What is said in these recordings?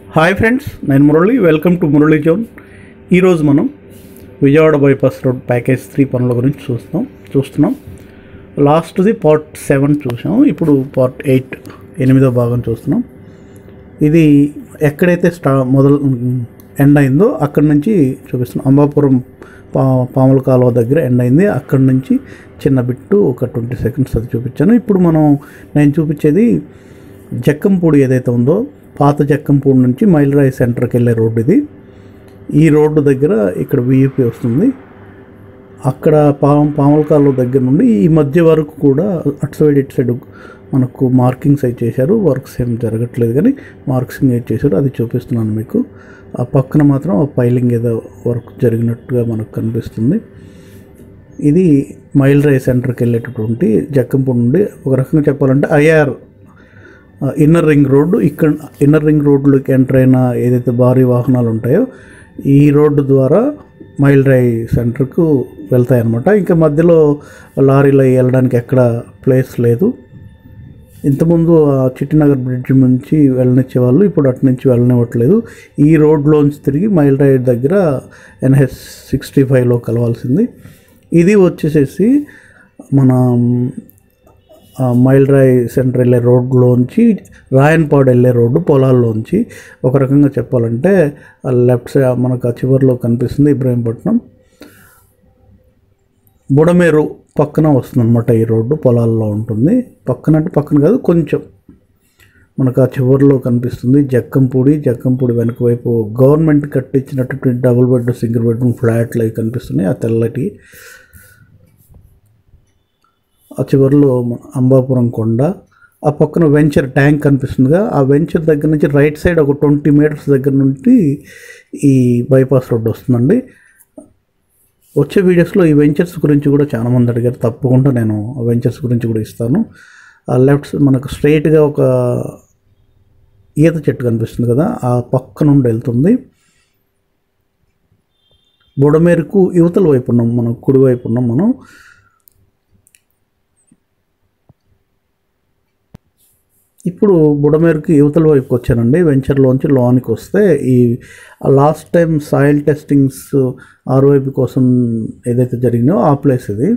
hi friends నేను Murali welcome to Murali zone ఈరోజు మనం Vijayawada bypass road package three పనుల గురించి చూస్తాం చూస్తున్నాం లాస్ట్ది పార్ట్ సెవెన్ చూసాం ఇప్పుడు పార్ట్ ఎయిట్ ఎనిమిదో భాగం చూస్తున్నాం ఇది ఎక్కడైతే స్టా మొదలు ఎండ్ అయిందో అక్కడి నుంచి చూపిస్తున్నాం అంబాపురం పా పాముల కాలువ దగ్గర ఎండ్ అయింది అక్కడి నుంచి చిన్న బిట్టు ఒక ట్వంటీ సెకండ్స్ అది చూపించాను ఇప్పుడు మనం నేను చూపించేది జక్కంపూడి ఏదైతే ఉందో పాత జక్కంపూడి నుంచి మైలరాయి సెంటర్కి వెళ్ళే రోడ్డు ఇది ఈ రోడ్డు దగ్గర ఇక్కడ వియూపీ వస్తుంది అక్కడ పాము పాములకాలు దగ్గర నుండి ఈ మధ్య వరకు కూడా అటు సైడ్ ఇటు సైడ్ మనకు మార్కింగ్స్ అయితే చేశారు వర్క్స్ ఏం జరగట్లేదు కానీ మార్కింగ్ అయితే చేశారు అది చూపిస్తున్నాను మీకు ఆ పక్కన మాత్రం ఆ పైలింగ్ ఏదో వర్క్ జరిగినట్టుగా మనకు కనిపిస్తుంది ఇది మైల్ రైస్ సెంటర్కి వెళ్ళేటటువంటి జక్కంపూడి నుండి ఒక రకంగా చెప్పాలంటే ఐఆర్ ఇన్నర్ రింగ్ రోడ్డు ఇక్కడ ఇన్నర్ రింగ్ రోడ్లోకి ఎంటర్ అయిన ఏదైతే భారీ వాహనాలు ఉంటాయో ఈ రోడ్డు ద్వారా మైల్ రై సెంటర్కు వెళ్తాయన్నమాట ఇంకా మధ్యలో లారీలు అవి వెళ్ళడానికి ఎక్కడ ప్లేస్ లేదు ఇంతకుముందు ఆ చిట్టినగర్ బ్రిడ్జ్ నుంచి వెళ్ళనిచ్చే వాళ్ళు ఇప్పుడు అటు నుంచి వెళ్ళనివ్వట్లేదు ఈ రోడ్లోంచి తిరిగి మైల్ రైడ్ దగ్గర ఎన్హెచ్ సిక్స్టీ ఫైవ్లో కలవాల్సింది ఇది వచ్చేసేసి మన ఆ, మైల్ రాయ్ సెంటర్ వెళ్ళే రోడ్లోంచి రాయన్పాడు వెళ్ళే రోడ్డు పొలాల్లోంచి ఒక రకంగా చెప్పాలంటే ఆ లెఫ్ట్ సైడ్ మనకు ఆ చివరిలో కనిపిస్తుంది ఇబ్రాహీంపట్నం బుడమేరు పక్కన వస్తుందన్నమాట ఈ రోడ్డు పొలాల్లో ఉంటుంది పక్కన అంటే పక్కన కాదు కొంచెం మనకు ఆ చివరిలో కనిపిస్తుంది జక్కంపూడి జక్కంపూడి వెనక వైపు గవర్నమెంట్ కట్టించినటువంటి డబుల్ బెడ్ సింగిల్ బెడ్రూమ్ ఫ్లాట్లు అవి కనిపిస్తున్నాయి ఆ తెల్లటి ఆ చివరిలో మన అంబాపురం కొండ ఆ పక్కన వెంచర్ ట్యాంక్ కనిపిస్తుందిగా ఆ వెంచర్ దగ్గర నుంచి రైట్ సైడ్ ఒక ట్వంటీ మీటర్స్ దగ్గర నుండి ఈ బైపాస్ రోడ్ వస్తుందండి వచ్చే వీడియోస్లో ఈ వెంచర్స్ గురించి కూడా చాలా మంది అడిగారు తప్పకుండా నేను ఆ వెంచర్స్ గురించి కూడా ఇస్తాను ఆ లెఫ్ట్ మనకు స్ట్రైట్గా ఒక ఈత చెట్టు కనిపిస్తుంది కదా ఆ పక్క నుండి వెళ్తుంది బుడమేరకు యువతల వైపు ఉన్నాం మనం కుడి వైపు ఉన్నాం మనం ఇప్పుడు బుడమేరుకి యువతల వైపుకి వచ్చానండి వెంచర్లోంచి లోనికి వస్తే ఈ last time soil testings RYP కోసం ఏదైతే జరిగిందో ఆ ప్లేస్ ఇది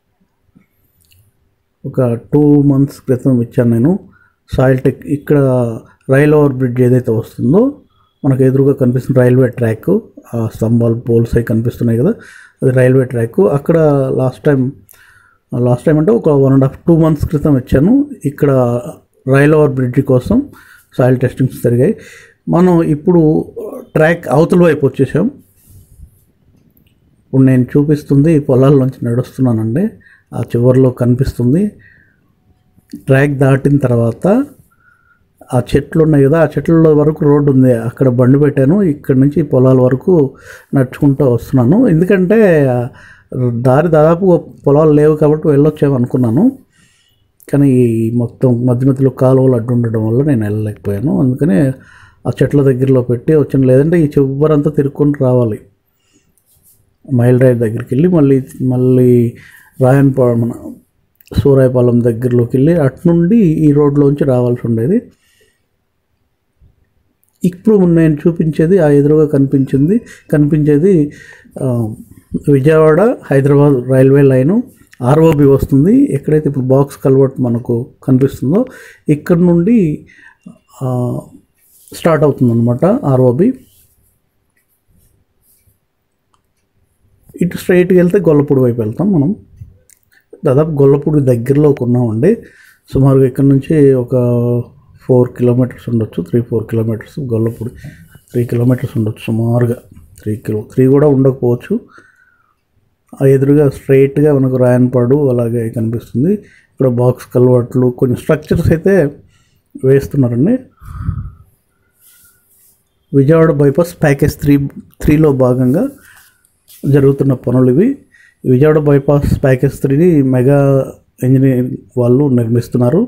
ఒక టూ మంత్స్ క్రితం ఇచ్చాను నేను సాయిల్ టెక్ ఇక్కడ రైల్ ఓవర్ బ్రిడ్జ్ ఏదైతే వస్తుందో మనకు ఎదురుగా కనిపిస్తున్న రైల్వే ట్రాక్ ఆ స్తంభాలు పోల్స్ అవి కనిపిస్తున్నాయి కదా అది రైల్వే ట్రాక్ అక్కడ లాస్ట్ టైం లాస్ట్ టైం అంటే ఒక one and half two months క్రితం ఇచ్చాను ఇక్కడ రైల్ ఓవర్ బ్రిడ్జ్ కోసం సాయిల్ టెస్టింగ్స్ జరిగాయి మనం ఇప్పుడు ట్రాక్ అవతల వైపు వచ్చేసాం ఇప్పుడు నేను చూపిస్తుంది పొలాల్లోంచి నడుస్తున్నానండి ఆ చివరిలో కనిపిస్తుంది ట్రాక్ దాటిన తర్వాత ఆ చెట్లు ఉన్నాయి కదా ఆ చెట్ల వరకు రోడ్డు ఉంది అక్కడ బండి పెట్టాను ఇక్కడ నుంచి పొలాల వరకు నడుచుకుంటూ వస్తున్నాను ఎందుకంటే ఆ దారి దాదాపు పొలాలు లేవు కాబట్టి వెళ్ళొచ్చాము అనుకున్నాను కానీ ఈ మొత్తం మధ్య మధ్యలో కాలువలు అడ్డు ఉండడం వల్ల నేను వెళ్ళలేకపోయాను అందుకని ఆ చెట్ల దగ్గరలో పెట్టి వచ్చాను లేదంటే ఈ చివరంతా తిరుక్కొని రావాలి మైల్ రైడ్ దగ్గరికి వెళ్ళి మళ్ళీ మళ్ళీ రాయన్పాడు మన సూరాయపాలెం దగ్గరలోకి వెళ్ళి అటు నుండి ఈ రోడ్లోంచి రావాల్సి ఉండేది ఇప్పుడు నేను చూపించేది ఆ ఎదురుగా కనిపించింది కనిపించేది ఆ, Vijayawada Hyderabad railway line ROB వస్తుంది ఎక్కడైతే ఇప్పుడు బాక్స్ కల్వర్ట్ మనకు కనిపిస్తుందో ఇక్కడ నుండి ఆ, స్టార్ట్ అవుతుందన్నమాట ఆర్ఓబి ఇటు స్ట్రైట్కి వెళ్తే గొల్లపూడి వైపు వెళ్తాం మనం దాదాపు గొల్లపూడి దగ్గరలోకి ఉన్నామండి సుమారుగా ఇక్కడ నుంచి ఒక ఫోర్ కిలోమీటర్స్ ఉండొచ్చు three four kilometres Gollapudi three kilometres ఉండొచ్చు సుమారుగా త్రీ కిలో త్రీ కూడా ఉండకపోవచ్చు ఆ ఎదురుగా స్ట్రైట్గా మనకు రాయన్పాడు అలాగే కనిపిస్తుంది ఇక్కడ బాక్స్ కల్వర్ట్లు కొన్ని స్ట్రక్చర్స్ అయితే వేస్తున్నారండి విజయవాడ బైపాస్ ప్యాకేజ్ త్రీ త్రీలో భాగంగా జరుగుతున్న పనులు ఇవి విజయవాడ బైపాస్ ప్యాకేజ్ త్రీని మెగా ఇంజనీరింగ్ వాళ్ళు నిర్మిస్తున్నారు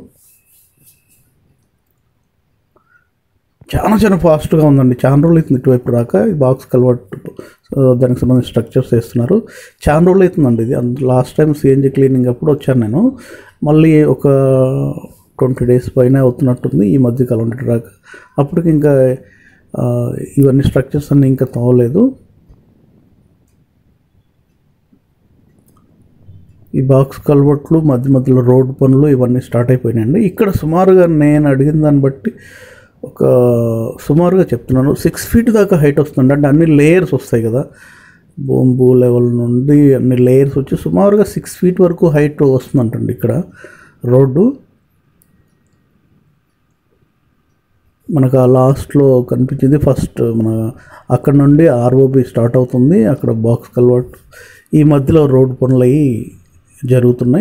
చాలా చాలా ఫాస్ట్గా ఉందండి చాలా రోజులు అవుతుంది ఇటువైపు రాక ఈ బాక్స్ కల్వర్ట్ ఆ, దానికి సంబంధించిన స్ట్రక్చర్స్ వేస్తున్నారు చాలా రోజులు అవుతుందండి ఇది లాస్ట్ టైం సిఎన్జి క్లీనింగ్ అప్పుడు వచ్చాను నేను మళ్ళీ ఒక ట్వంటీ డేస్ పైన అవుతున్నట్టుంది ఈ మధ్య కాలం రాక అప్పటికి ఇంకా ఆ, ఇవన్నీ స్ట్రక్చర్స్ అన్నీ ఇంకా తవ్వలేదు ఈ బాక్స్ కల్వర్ట్లు మధ్య మధ్యలో రోడ్డు పనులు ఇవన్నీ స్టార్ట్ అయిపోయినాయండి ఇక్కడ సుమారుగా నేను అడిగిన దాన్ని బట్టి ఒక సుమారుగా చెప్తున్నాను సిక్స్ ఫీట్ దాకా హైట్ వస్తుంది అంటే అన్ని లేయర్స్ వస్తాయి కదా బొంబు లెవెల్ నుండి అన్ని లేయర్స్ వచ్చి సుమారుగా సిక్స్ ఫీట్ వరకు హైట్ వస్తుందంటండి ఇక్కడ రోడ్డు మనకు ఆ లాస్ట్లో కనిపించింది ఫస్ట్ మన అక్కడ నుండి ఆర్ఓబి స్టార్ట్ అవుతుంది అక్కడ బాక్స్ కల్వర్ట్ ఈ మధ్యలో రోడ్డు పనులు అయ్యి జరుగుతున్నాయి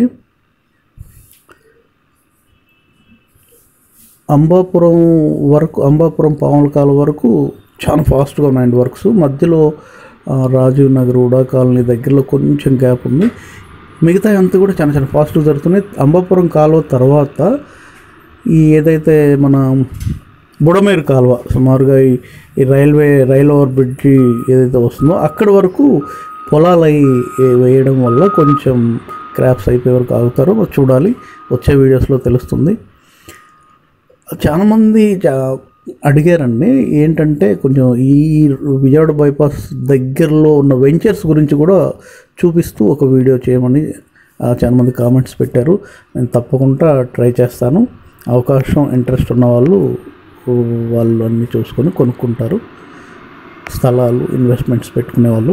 అంబాపురం వరకు అంబాపురం పాముల కాలం వరకు చాలా ఫాస్ట్గా ఉన్నాయండి వర్క్స్ మధ్యలో ఆ, రాజీవ్ నగర్ ఉడా కాలనీ దగ్గరలో కొంచెం గ్యాప్ ఉంది మిగతా అంతా కూడా చాలా చాలా ఫాస్ట్గా జరుగుతున్నాయి అంబాపురం కాలువ తర్వాత ఈ ఏదైతే మన బుడమేరు కాలువ సుమారుగా ఈ ఈ రైల్వే రైల్ ఓవర్ బ్రిడ్జి ఏదైతే వస్తుందో అక్కడి వరకు పొలాలు అయి వేయడం వల్ల కొంచెం క్రాప్స్ అయిపోయే వరకు ఆగుతారో చూడాలి వచ్చే వీడియోస్లో తెలుస్తుంది చాలామంది చా అడిగారండి ఏంటంటే కొంచెం ఈ విజయవాడ బైపాస్ దగ్గరలో ఉన్న వెంచర్స్ గురించి కూడా చూపిస్తూ ఒక వీడియో చేయమని ఆ, చాలామంది కామెంట్స్ పెట్టారు నేను తప్పకుండా ట్రై చేస్తాను అవకాశం ఇంట్రెస్ట్ ఉన్న వాళ్ళు వాళ్ళు అన్నీ చూసుకొని కొనుక్కుంటారు స్థలాలు ఇన్వెస్ట్మెంట్స్ పెట్టుకునే వాళ్ళు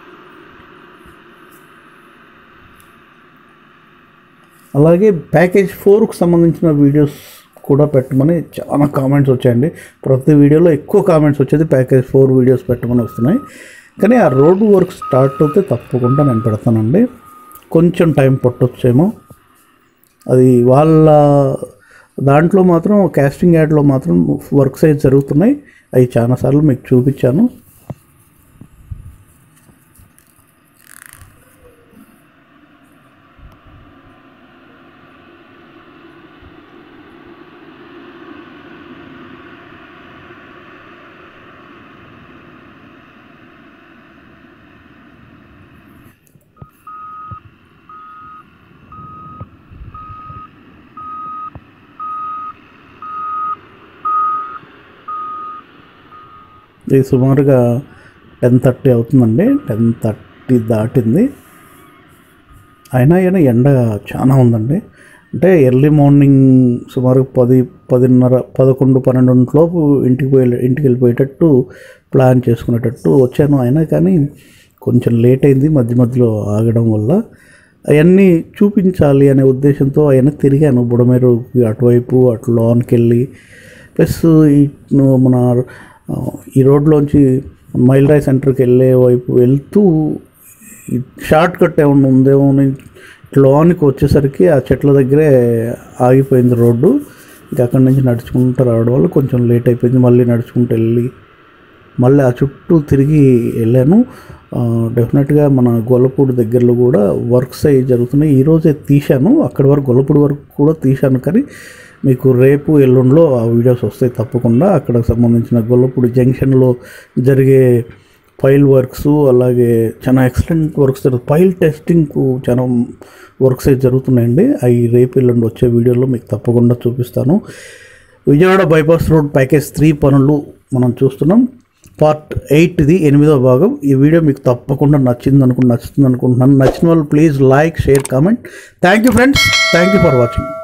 అలాగే ప్యాకేజ్ ఫోర్కి సంబంధించిన వీడియోస్ కూడా పెట్టమని చాలా కామెంట్స్ వచ్చాయండి ప్రతి వీడియోలో ఎక్కువ కామెంట్స్ వచ్చేది ప్యాకేజ్ ఫోర్ వీడియోస్ పెట్టమని వస్తున్నాయి కానీ ఆ రోడ్డు వర్క్ స్టార్ట్ అవుతే తప్పకుండా నేను పెడతానండి కొంచెం టైం పట్టొచ్చేమో అది వాళ్ళ దాంట్లో మాత్రం కాస్టింగ్ యాడ్లో మాత్రం వర్క్స్ అయితే జరుగుతున్నాయి అవి చాలాసార్లు మీకు చూపించాను ఇది సుమారుగా టెన్ థర్టీ అవుతుందండి టెన్ థర్టీ దాటింది అయినా అయినా ఎండ చాలా ఉందండి అంటే ఎర్లీ మార్నింగ్ సుమారు పది పదిన్నర పదకొండు పన్నెండులోపు ఇంటికి పోయి ఇంటికి వెళ్ళిపోయేటట్టు ప్లాన్ చేసుకునేటట్టు వచ్చాను అయినా కానీ కొంచెం లేట్ అయింది మధ్య మధ్యలో ఆగడం వల్ల అవన్నీ చూపించాలి అనే ఉద్దేశంతో అవన్నీ తిరిగాను బుడమేరుకి అటువైపు అటు లోన్కి వెళ్ళి ప్లస్ ఈ మన ఆ, ఈ రోడ్లోంచి మైల్రాయ్ సెంటర్కి వెళ్ళే వైపు వెళ్తూ ఈ షార్ట్ కట్ ఏమన్నా ఉందేమో అని లోనికి వచ్చేసరికి ఆ చెట్ల దగ్గరే ఆగిపోయింది రోడ్డు ఇంకా అక్కడి నుంచి నడుచుకుంటూ రావడం వల్ల కొంచెం లేట్ అయిపోయింది మళ్ళీ నడుచుకుంటూ వెళ్ళి మళ్ళీ ఆ చుట్టూ తిరిగి వెళ్ళాను ఆ, డెఫినెట్గా మన గొల్లపూడి దగ్గరలో కూడా వర్క్స్ అవి జరుగుతున్నాయి ఈరోజే తీశాను అక్కడి వరకు గొల్లపూడి వరకు కూడా తీశాను కానీ మీకు రేపు ఎల్లుండిలో ఆ వీడియోస్ వస్తాయి తప్పకుండా అక్కడికి సంబంధించిన గొల్లపూడి జంక్షన్లో జరిగే ఫైల్ వర్క్స్ అలాగే చాలా ఎక్సలెంట్ వర్క్స్ జరుగుతాయి ఫైల్ టెస్టింగ్కు చాలా వర్క్స్ అయితే జరుగుతున్నాయండి అవి రేపు ఎల్లుండి వచ్చే వీడియోలో మీకు తప్పకుండా చూపిస్తాను Vijayawada bypass road package three పనులు మనం చూస్తున్నాం పార్ట్ ఎయిట్ది ఎనిమిదో భాగం ఈ వీడియో మీకు తప్పకుండా నచ్చింది అనుకుంటు నచ్చుతుంది అనుకుంటున్నాను నచ్చిన వాళ్ళు please like share comment thank you friends thank you for watching